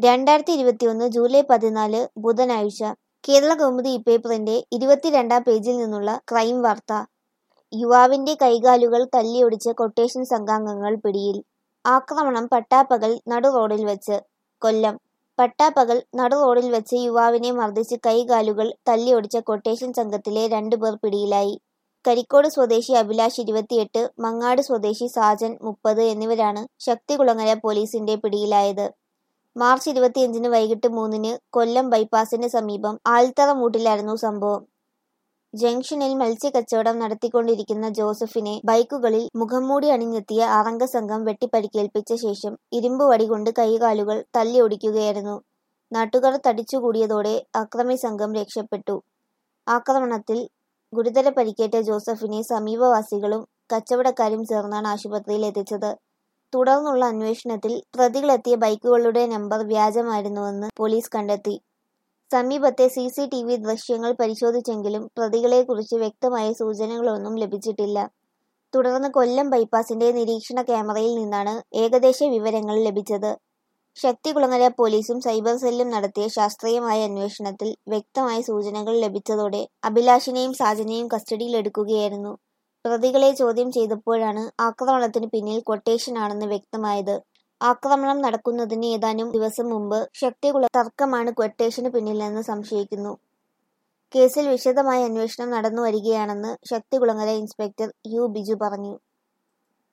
രണ്ടായിരത്തി ഇരുപത്തിയൊന്ന് ജൂലൈ പതിനാല് ബുധനാഴ്ച കേരള കൗമുദി ഇപ്പേപ്പറിന്റെ ഇരുപത്തിരണ്ടാം പേജിൽ നിന്നുള്ള ക്രൈം വാർത്ത യുവാവിന്റെ കൈകാലുകൾ തല്ലിയൊടിച്ച് കൊട്ടേഷൻ സംഘാംഗങ്ങൾ പിടിയിൽ ആക്രമണം പട്ടാപ്പകൽ നടുറോഡിൽ വെച്ച് കൊല്ലം പട്ടാപ്പകൽ നടുറോഡിൽ വെച്ച് യുവാവിനെ മർദ്ദിച്ച് കൈകാലുകൾ തല്ലിയൊടിച്ച കൊട്ടേഷൻ സംഘത്തിലെ രണ്ടുപേർ പിടിയിലായി കരിക്കോട് സ്വദേശി അഭിലാഷ് ഇരുപത്തിയെട്ട് മങ്ങാട് സ്വദേശി സാജൻ മുപ്പത് എന്നിവരാണ് ശക്തികുളങ്ങര പോലീസിന്റെ പിടിയിലായത് മാർച്ച് ഇരുപത്തിയഞ്ചിന് വൈകിട്ട് മൂന്നിന് കൊല്ലം ബൈപ്പാസിന് സമീപം ആൽത്തറ മൂട്ടിലായിരുന്നു സംഭവം ജംഗ്ഷനിൽ മത്സ്യക്കച്ചവടം നടത്തിക്കൊണ്ടിരിക്കുന്ന ജോസഫിനെ ബൈക്കുകളിൽ മുഖംമൂടി അണിഞ്ഞെത്തിയ ആറംഗ സംഘം വെട്ടിപ്പരിക്കേൽപ്പിച്ച ശേഷം ഇരുമ്പ് വടികൊണ്ട് കൈകാലുകൾ തല്ലിയൊടിക്കുകയായിരുന്നു നാട്ടുകാർ തടിച്ചുകൂടിയതോടെ അക്രമി സംഘം രക്ഷപ്പെട്ടു ആക്രമണത്തിൽ ഗുരുതര പരിക്കേറ്റ ജോസഫിനെ സമീപവാസികളും കച്ചവടക്കാരും ചേർന്നാണ് ആശുപത്രിയിൽ എത്തിച്ചത് തുടർന്നുള്ള അന്വേഷണത്തിൽ പ്രതികളെത്തിയ ബൈക്കുകളുടെ നമ്പർ വ്യാജമായിരുന്നുവെന്ന് പോലീസ് കണ്ടെത്തി സമീപത്തെ സി സി ടി വി ദൃശ്യങ്ങൾ പരിശോധിച്ചെങ്കിലും പ്രതികളെക്കുറിച്ച് വ്യക്തമായ സൂചനകളൊന്നും ലഭിച്ചിട്ടില്ല തുടർന്ന് കൊല്ലം ബൈപ്പാസിന്റെ നിരീക്ഷണ ക്യാമറയിൽ നിന്നാണ് ഏകദേശ വിവരങ്ങൾ ലഭിച്ചത് ശക്തികുളങ്ങര പോലീസും സൈബർ സെല്ലും നടത്തിയ ശാസ്ത്രീയമായ അന്വേഷണത്തിൽ വ്യക്തമായ സൂചനകൾ ലഭിച്ചതോടെ അഭിലാഷിനെയും സാജനെയും കസ്റ്റഡിയിലെടുക്കുകയായിരുന്നു പ്രതികളെ ചോദ്യം ചെയ്തപ്പോഴാണ് ആക്രമണത്തിന് പിന്നിൽ കൊട്ടേഷനാണെന്ന് വ്യക്തമായത് ആക്രമണം നടക്കുന്നതിന് ഏതാനും ദിവസം മുമ്പ് ശക്തികുള തർക്കമാണ് ക്വട്ടേഷന് പിന്നിലെന്ന് സംശയിക്കുന്നു കേസിൽ വിശദമായ അന്വേഷണം നടന്നുവരികയാണെന്ന് ശക്തികുളങ്ങര ഇൻസ്പെക്ടർ യു ബിജു പറഞ്ഞു